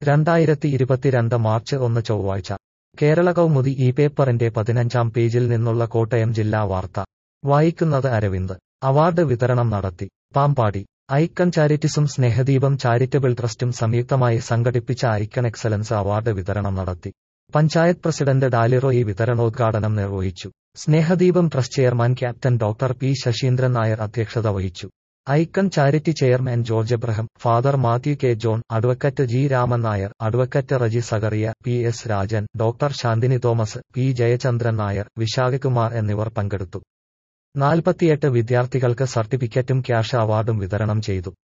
രണ്ടായിരത്തി ഇരുപത്തിരണ്ട് മാർച്ച് ഒന്ന് ചൊവ്വാഴ്ച കേരള കൗമുദി ഈ പേപ്പറിന്റെ പതിനഞ്ചാം പേജിൽ നിന്നുള്ള കോട്ടയം ജില്ലാ വാർത്ത വായിക്കുന്നത് അരവിന്ദ് അവാർഡ് വിതരണം നടത്തി പാമ്പാടി ഐക്കൺ ചാരിറ്റിസും സ്നേഹദീപം ചാരിറ്റബിൾ ട്രസ്റ്റും സംയുക്തമായി സംഘടിപ്പിച്ച ഐക്കൺ എക്സലൻസ് അവാർഡ് വിതരണം നടത്തി പഞ്ചായത്ത് പ്രസിഡന്റ് ഡാലിറോയി വിതരണോദ്ഘാടനം നിർവഹിച്ചു Snehadeepam trust chairman captain doctor P Sasheendran Nair അധ്യക്ഷത വഹിച്ചു icon charity chairman George Abraham father Mathew K John advocate G Raman Nair advocate Reji Zacharia P S Rajan doctor Shanthini Thomas P Jayachandran Nair Visakhakumar എന്നിവർ പങ്കെടുത്തു നാൽപ്പത്തിയെട്ട് വിദ്യാർത്ഥികൾക്ക് സർട്ടിഫിക്കറ്റും ക്യാഷ് അവാർഡും വിതരണം ചെയ്തു